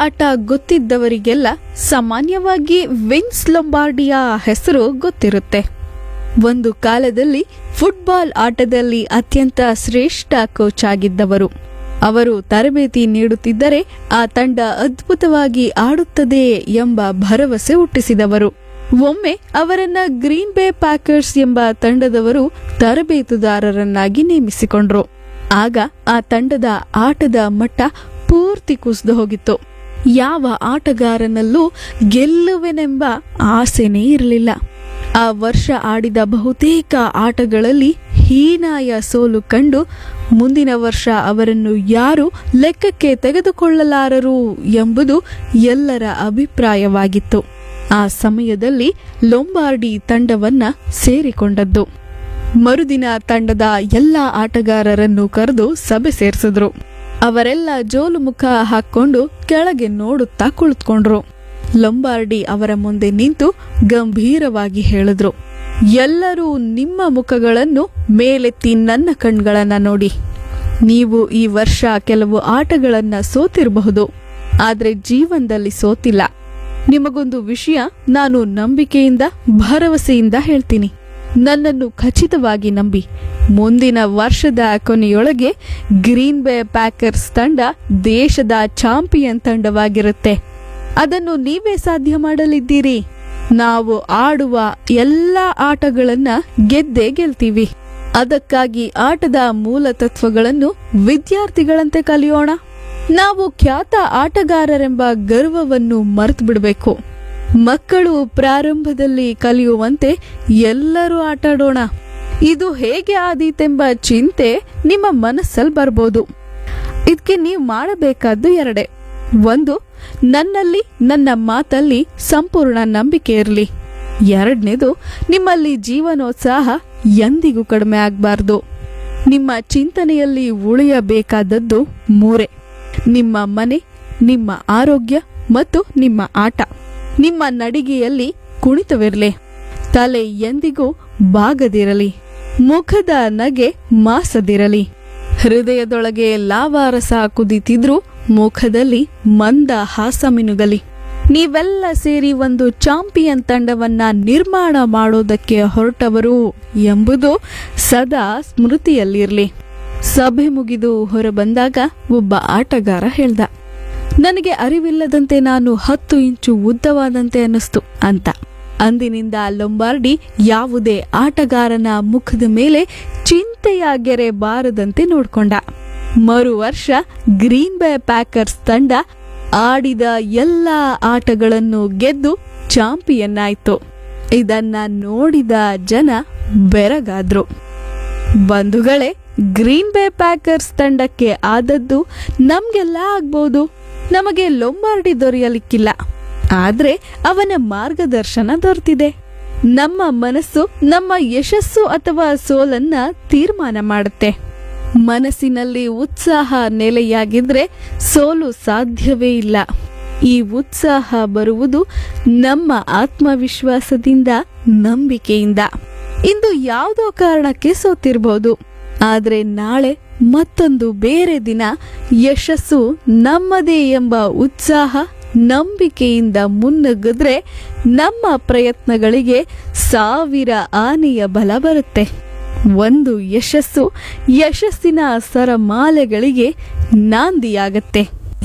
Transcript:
ಆಟ ಗೊತ್ತಿದ್ದವರಿಗೆಲ್ಲ ಸಾಮಾನ್ಯವಾಗಿ ವಿನ್ಸ್ ಲೊಂಬಾರ್ಡಿಯ ಹೆಸರು ಗೊತ್ತಿರುತ್ತೆ ಒಂದು ಕಾಲದಲ್ಲಿ ಫುಟ್ಬಾಲ್ ಆಟದಲ್ಲಿ ಅತ್ಯಂತ ಶ್ರೇಷ್ಠ ಕೋಚ್ ಆಗಿದ್ದವರು ಅವರು ತರಬೇತಿ ನೀಡುತ್ತಿದ್ದರೆ ಆ ತಂಡ ಅದ್ಭುತವಾಗಿ ಆಡುತ್ತದೆ ಎಂಬ ಭರವಸೆ ಹುಟ್ಟಿಸಿದವರು ಒಮ್ಮೆ ಅವರನ್ನ ಗ್ರೀನ್ ಬೇ ಪ್ಯಾಕರ್ಸ್ ಎಂಬ ತಂಡದವರು ತರಬೇತುದಾರರನ್ನಾಗಿ ನೇಮಿಸಿಕೊಂಡ್ರು ಆಗ ಆ ತಂಡದ ಆಟದ ಮಟ್ಟ ಪೂರ್ತಿ ಕುಸಿದು ಹೋಗಿತ್ತು ಯಾವ ಆಟಗಾರನಲ್ಲೂ ಗೆಲ್ಲುವೆನೆಂಬ ಆಸೆನೇ ಇರಲಿಲ್ಲ ಆ ವರ್ಷ ಆಡಿದ ಬಹುತೇಕ ಆಟಗಳಲ್ಲಿ ಹೀನಾಯ ಸೋಲು ಕಂಡು ಮುಂದಿನ ವರ್ಷ ಅವರನ್ನು ಯಾರು ಲೆಕ್ಕಕ್ಕೆ ತೆಗೆದುಕೊಳ್ಳಲಾರರು ಎಂಬುದು ಎಲ್ಲರ ಅಭಿಪ್ರಾಯವಾಗಿತ್ತು ಆ ಸಮಯದಲ್ಲಿ ಲೊಂಬಾರ್ಡಿ ತಂಡವನ್ನ ಸೇರಿಕೊಂಡದ್ದು ಮರುದಿನ ತಂಡದ ಎಲ್ಲ ಆಟಗಾರರನ್ನು ಕರೆದು ಸಭೆ ಸೇರಿಸಿದ್ರು ಅವರೆಲ್ಲ ಜೋಲು ಮುಖ ಹಾಕೊಂಡು ಕೆಳಗೆ ನೋಡುತ್ತಾ ಕುಳಿತುಕೊಂಡ್ರು ಲೊಂಬಾರ್ಡಿ ಅವರ ಮುಂದೆ ನಿಂತು ಗಂಭೀರವಾಗಿ ಹೇಳಿದ್ರು ಎಲ್ಲರೂ ನಿಮ್ಮ ಮುಖಗಳನ್ನು ಮೇಲೆತ್ತಿ ನನ್ನ ಕಣ್ಗಳನ್ನ ನೋಡಿ ನೀವು ಈ ವರ್ಷ ಕೆಲವು ಆಟಗಳನ್ನ ಸೋತಿರಬಹುದು ಆದ್ರೆ ಜೀವನದಲ್ಲಿ ಸೋತಿಲ್ಲ ನಿಮಗೊಂದು ವಿಷಯ ನಾನು ನಂಬಿಕೆಯಿಂದ ಭರವಸೆಯಿಂದ ಹೇಳ್ತೀನಿ ನನ್ನನ್ನು ಖಚಿತವಾಗಿ ನಂಬಿ ಮುಂದಿನ ವರ್ಷದ ಕೊನೆಯೊಳಗೆ ಗ್ರೀನ್ ಬೇ ಪ್ಯಾಕರ್ಸ್ ತಂಡ ದೇಶದ ಚಾಂಪಿಯನ್ ತಂಡವಾಗಿರುತ್ತೆ ಅದನ್ನು ನೀವೇ ಸಾಧ್ಯ ಮಾಡಲಿದ್ದೀರಿ ನಾವು ಆಡುವ ಎಲ್ಲ ಆಟಗಳನ್ನ ಗೆದ್ದೇ ಗೆಲ್ತೀವಿ ಅದಕ್ಕಾಗಿ ಆಟದ ಮೂಲ ತತ್ವಗಳನ್ನು ವಿದ್ಯಾರ್ಥಿಗಳಂತೆ ಕಲಿಯೋಣ ನಾವು ಖ್ಯಾತ ಆಟಗಾರರೆಂಬ ಗರ್ವವನ್ನು ಮರೆತು ಬಿಡಬೇಕು ಮಕ್ಕಳು ಪ್ರಾರಂಭದಲ್ಲಿ ಕಲಿಯುವಂತೆ ಎಲ್ಲರೂ ಆಟಾಡೋಣ ಇದು ಹೇಗೆ ಆದೀತೆಂಬ ಚಿಂತೆ ನಿಮ್ಮ ಮನಸ್ಸಲ್ಲಿ ಬರ್ಬೋದು ಇದಕ್ಕೆ ನೀವು ಮಾಡಬೇಕಾದ್ದು ಎರಡೇ ಒಂದು ನನ್ನಲ್ಲಿ ನನ್ನ ಮಾತಲ್ಲಿ ಸಂಪೂರ್ಣ ನಂಬಿಕೆ ಇರಲಿ ಎರಡನೇದು ನಿಮ್ಮಲ್ಲಿ ಜೀವನೋತ್ಸಾಹ ಎಂದಿಗೂ ಕಡಿಮೆ ಆಗಬಾರ್ದು ನಿಮ್ಮ ಚಿಂತನೆಯಲ್ಲಿ ಉಳಿಯಬೇಕಾದದ್ದು ಮೂರೇ ನಿಮ್ಮ ಮನೆ ನಿಮ್ಮ ಆರೋಗ್ಯ ಮತ್ತು ನಿಮ್ಮ ಆಟ ನಿಮ್ಮ ನಡಿಗೆಯಲ್ಲಿ ಕುಣಿತವಿರಲಿ ತಲೆ ಎಂದಿಗೂ ಬಾಗದಿರಲಿ ಮುಖದ ನಗೆ ಮಾಸದಿರಲಿ ಹೃದಯದೊಳಗೆ ಲಾವಾರಸ ಕುದಿತಿದ್ರೂ ಮುಖದಲ್ಲಿ ಮಂದ ಹಾಸ ಮಿನುಗಲಿ ನೀವೆಲ್ಲ ಸೇರಿ ಒಂದು ಚಾಂಪಿಯನ್ ತಂಡವನ್ನ ನಿರ್ಮಾಣ ಮಾಡೋದಕ್ಕೆ ಹೊರಟವರು ಎಂಬುದು ಸದಾ ಸ್ಮೃತಿಯಲ್ಲಿರಲಿ ಸಭೆ ಮುಗಿದು ಹೊರಬಂದಾಗ ಒಬ್ಬ ಆಟಗಾರ ಹೇಳ್ದ ನನಗೆ ಅರಿವಿಲ್ಲದಂತೆ ನಾನು ಹತ್ತು ಇಂಚು ಉದ್ದವಾದಂತೆ ಅನ್ನಿಸ್ತು ಅಂತ ಅಂದಿನಿಂದ ಲೊಂಬಾರ್ಡಿ ಯಾವುದೇ ಆಟಗಾರನ ಮುಖದ ಮೇಲೆ ಚಿಂತೆಯ ಗೆರೆ ಬಾರದಂತೆ ನೋಡ್ಕೊಂಡ ಮರು ವರ್ಷ ಗ್ರೀನ್ ಬೇ ಪ್ಯಾಕರ್ಸ್ ತಂಡ ಆಡಿದ ಎಲ್ಲ ಆಟಗಳನ್ನು ಗೆದ್ದು ಚಾಂಪಿಯನ್ ಆಯ್ತು ಇದನ್ನ ನೋಡಿದ ಜನ ಬೆರಗಾದ್ರು ಬಂಧುಗಳೇ ಗ್ರೀನ್ ಬೇ ಪ್ಯಾಕರ್ಸ್ ತಂಡಕ್ಕೆ ಆದದ್ದು ನಮ್ಗೆಲ್ಲ ಆಗ್ಬೋದು ನಮಗೆ ಲೊಂಬಾರ್ಡಿ ದೊರೆಯಲಿಕ್ಕಿಲ್ಲ ಆದ್ರೆ ಅವನ ಮಾರ್ಗದರ್ಶನ ದೊರೆತಿದೆ ನಮ್ಮ ಮನಸ್ಸು ನಮ್ಮ ಯಶಸ್ಸು ಅಥವಾ ಸೋಲನ್ನ ತೀರ್ಮಾನ ಮಾಡುತ್ತೆ ಮನಸ್ಸಿನಲ್ಲಿ ಉತ್ಸಾಹ ನೆಲೆಯಾಗಿದ್ರೆ ಸೋಲು ಸಾಧ್ಯವೇ ಇಲ್ಲ ಈ ಉತ್ಸಾಹ ಬರುವುದು ನಮ್ಮ ಆತ್ಮವಿಶ್ವಾಸದಿಂದ ನಂಬಿಕೆಯಿಂದ ಇಂದು ಯಾವುದೋ ಕಾರಣಕ್ಕೆ ಸೋತಿರ್ಬೋದು ಆದ್ರೆ ನಾಳೆ ಮತ್ತೊಂದು ಬೇರೆ ದಿನ ಯಶಸ್ಸು ನಮ್ಮದೇ ಎಂಬ ಉತ್ಸಾಹ ನಂಬಿಕೆಯಿಂದ ಮುನ್ನುಗ್ಗಿದ್ರೆ ನಮ್ಮ ಪ್ರಯತ್ನಗಳಿಗೆ ಸಾವಿರ ಆನೆಯ ಬಲ ಬರುತ್ತೆ ಒಂದು ಯಶಸ್ಸು ಯಶಸ್ಸಿನ ಸರಮಾಲೆಗಳಿಗೆ ನಾಂದಿಯಾಗತ್ತೆ